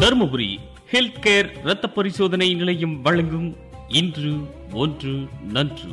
Dharmapuri health care இரத்த பரிசோதனை நிலையம் வழங்கும் இன்று ஒன்று நன்று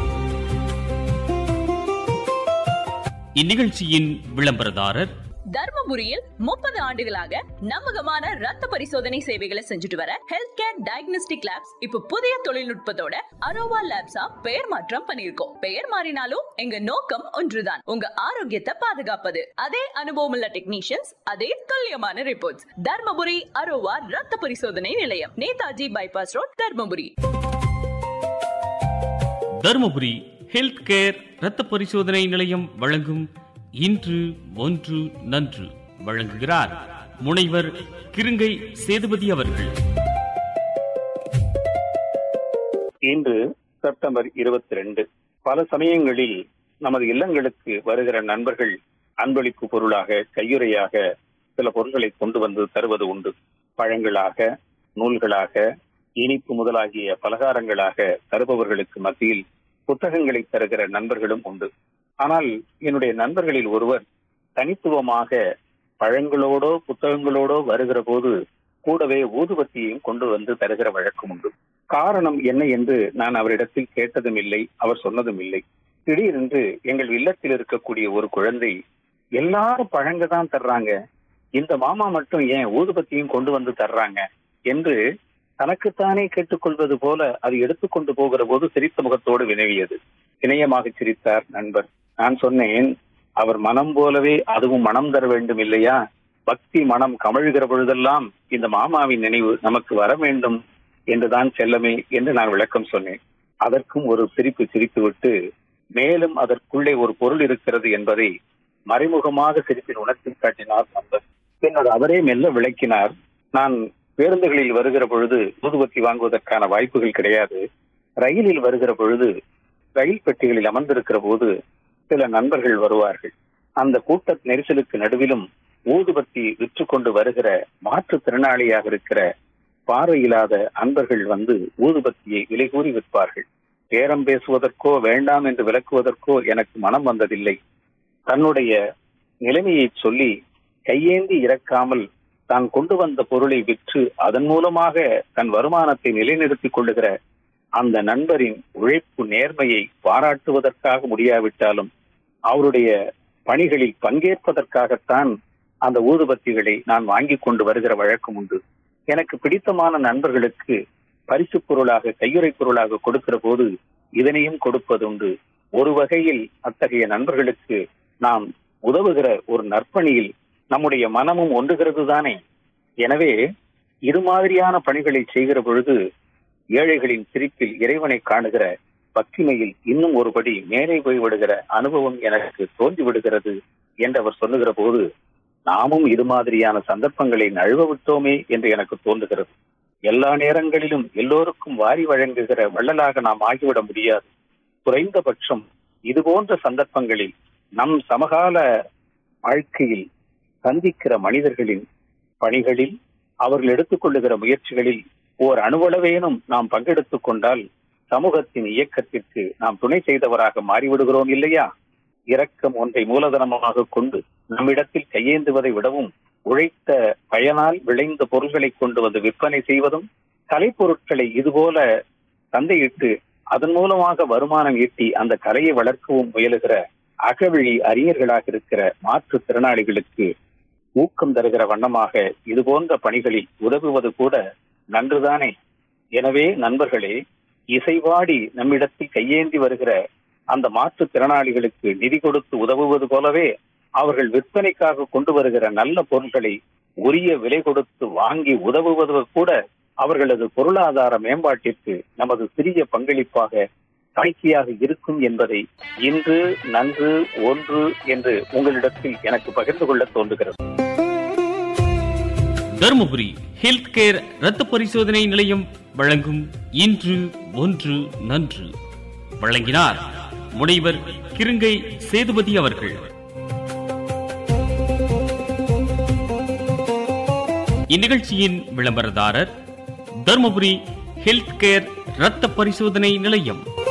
இந்நிகழ்ச்சியின் விளம்பரதாரர் தர்மபுரியில் முப்பது ஆண்டுகளாக நம்பகமான ரத்த பரிசோதனை சேவைகளை செஞ்சுட்டு வர ஹெல்த் கேர் டயக்னோஸ்டிக் லேப்ஸ் இப்ப புதிய தொழில்நுட்பத்தோட அரோவா லேப்ஸா பெயர் மாற்றம் பண்ணிருக்கோம் பெயர் மாறினாலும் எங்க நோக்கம் ஒன்றுதான் உங்க ஆரோக்கியத்தை பாதுகாப்பது அதே அனுபவம் உள்ள டெக்னீஷியன்ஸ் அதே துல்லியமான ரிப்போர்ட்ஸ் தர்மபுரி அரோவா ரத்த பரிசோதனை நிலையம் Netaji bypass road Dharmapuri Dharmapuri health care இரத்த பரிசோதனை நிலையம் வழங்கும் இன்று ஒன்று நன்று வழங்குகிறார் முனைவர் கிருங்கை சேதுபதி அவர்கள் இன்று செப்டம்பர் இருபத்தி ரெண்டு பல சமயங்களில் நமது இல்லங்களுக்கு வருகிற நண்பர்கள் அன்பளிப்பு பொருளாக கையுறையாக சில பொருட்களை கொண்டு வந்து தருவது உண்டு பழங்களாக நூல்களாக இனிப்பு முதலாகிய பலகாரங்களாக தருபவர்களுக்கு மத்தியில் புத்தகங்களை தருகிற நண்பர்களும் உண்டு ஆனால் என்னுடைய நண்பர்களில் ஒருவர் தனித்துவமாக பழங்களோடோ புத்தகங்களோடோ வருகிற போது கூடவே ஊதுபத்தியையும் கொண்டு வந்து தருகிற வழக்கம் உண்டு காரணம் என்ன என்று நான் அவரிடத்தில் கேட்டதும் இல்லை அவர் சொன்னதும் இல்லை திடீரென்று எங்கள் இல்லத்தில் இருக்கக்கூடிய ஒரு குழந்தை எல்லாரும் பழங்க தான் தர்றாங்க இந்த மாமா மட்டும் ஏன் ஊதுபத்தியும் கொண்டு வந்து தர்றாங்க என்று தனக்குத்தானே கேட்டுக்கொள்வது போல அது எடுத்துக்கொண்டு போகிற போது சிரித்த முகத்தோடு வினவியது இணையமாக சிரித்தார் நண்பர் நான் சொன்னேன் அவர் மனம் போலவே அதுவும் மனம் தர வேண்டும் இல்லையா பக்தி மனம் கமழ்கிற பொழுதெல்லாம் இந்த மாமாவின் நினைவு நமக்கு வர வேண்டும் என்றுதான் செல்லமே என்று நான் விளக்கம் சொன்னேன் அதற்கும் ஒரு சிரிப்பு சிரித்துவிட்டு மேலும் அதற்குள்ளே ஒரு பொருள் இருக்கிறது என்பதை மறைமுகமாக சிரிப்பின் உணர்த்தி காட்டினார் நண்பர் பின்னர் அவரே மெல்ல விளக்கினார் நான் பேருந்துகளில் வருகிற பொழுது ஊதுபத்தி வாங்குவதற்கான வாய்ப்புகள் கிடையாது ரயிலில் வருகிற பொழுது ரயில் பெட்டிகளில் அமர்ந்திருக்கிற போது சில நண்பர்கள் வருவார்கள் அந்த கூட்ட நெரிசலுக்கு நடுவிலும் ஊதுபத்தி விற்று கொண்டு வருகிற மாற்றுத்திறனாளியாக இருக்கிற பார்வையில்லாத அன்பர்கள் வந்து ஊதுபத்தியை விலை கூறி விற்பார்கள் பேரம் பேசுவதற்கோ வேண்டாம் என்று விளக்குவதற்கோ எனக்கு மனம் வந்ததில்லை தன்னுடைய நிலைமையை சொல்லி கையேந்தி இறக்காமல் தான் கொண்டு வந்த பொருளை விற்று அதன் மூலமாக தன் வருமானத்தை நிலைநிறுத்திக் கொள்ளுகிற அந்த நண்பரின் உழைப்பு நேர்மையை பாராட்டுவதற்காக முடியாவிட்டாலும் அவருடைய பணிகளில் பங்கேற்பதற்காகத்தான் அந்த ஊதுபத்திகளை நான் வாங்கி கொண்டு வருகிற வழக்கம் உண்டு எனக்கு பிடித்தமான நண்பர்களுக்கு பரிசு பொருளாக கையுறை பொருளாக கொடுக்கிற போது இதனையும் கொடுப்பதுண்டு ஒரு வகையில் அத்தகைய நண்பர்களுக்கு நாம் உதவுகிற ஒரு நற்பணியில் நம்முடைய மனமும் ஒன்றுகிறது தானே எனவே இது மாதிரியான பணிகளை செய்கிற பொழுது ஏழைகளின் சிரிப்பில் இறைவனை காணுகிற பக்திமையில் இன்னும் ஒருபடி மேலே போய்விடுகிற அனுபவம் எனக்கு தோன்றி விடுகிறது என்று அவர் சொல்லுகிற போது நாமும் இது மாதிரியான சந்தர்ப்பங்களை நழுவ விட்டோமே என்று எனக்கு தோன்றுகிறது எல்லா நேரங்களிலும் எல்லோருக்கும் வாரி வழங்குகிற வள்ளலாக நாம் ஆகிவிட முடியாது குறைந்தபட்சம் இது போன்ற சந்தர்ப்பங்களில் நம் சமகால வாழ்க்கையில் சந்திக்கிற மனிதர்களின் பணிகளில் அவர்கள் எடுத்துக்கொள்ளுகிற முயற்சிகளில் ஓர் அணுவளவேனும் நாம் பங்கெடுத்துக் கொண்டால் சமூகத்தின் இயக்கத்திற்கு நாம் துணை செய்தவராக மாறிவிடுகிறோம் இல்லையா இரக்கம் ஒன்றை மூலதனமாக கொண்டு நம்மிடத்தில் கையேந்துவதை விடவும் உழைத்த பயனால் விளைந்த பொருள்களை கொண்டு வந்து விற்பனை செய்வதும் கலைப்பொருட்களை இதுபோல சந்தையிட்டு அதன் மூலமாக வருமானம் ஈட்டி அந்த கலையை வளர்க்கவும் முயலுகிற அகவழி அறிஞர்களாக இருக்கிற மாற்றுத் திறனாளிகளுக்கு ஊக்கம் தருகிற வண்ணமாக இது போன்ற பணிகளில் உதவுவது கூட நன்றுதானே எனவே நண்பர்களே இசைவாடி நம்மிடத்தில் கையேந்தி வருகிற அந்த மாற்றுத் திறனாளிகளுக்கு நிதி கொடுத்து உதவுவது போலவே அவர்கள் விற்பனைக்காக கொண்டு வருகிற நல்ல பொருட்களை உரிய விலை கொடுத்து வாங்கி உதவுவது கூட அவர்களது பொருளாதார மேம்பாட்டிற்கு நமது சிறிய பங்களிப்பாக காய்ச்சியாக இருக்கும் என்பதை இன்று நன்று ஒன்று என்று உங்களிடத்தில் எனக்கு பகிர்ந்து கொள்ள தோன்றுகிறது தருமபுரி ஹெல்த் கேர் இரத்த பரிசோதனை நிலையம் வழங்கும் இன்று ஒன்று நன்று வழங்கினார் முனைவர் கிருங்கை சேதுபதி அவர்கள் இந்நிகழ்ச்சியின் விளம்பரதாரர் தருமபுரி ஹெல்த் கேர் இரத்த பரிசோதனை நிலையம்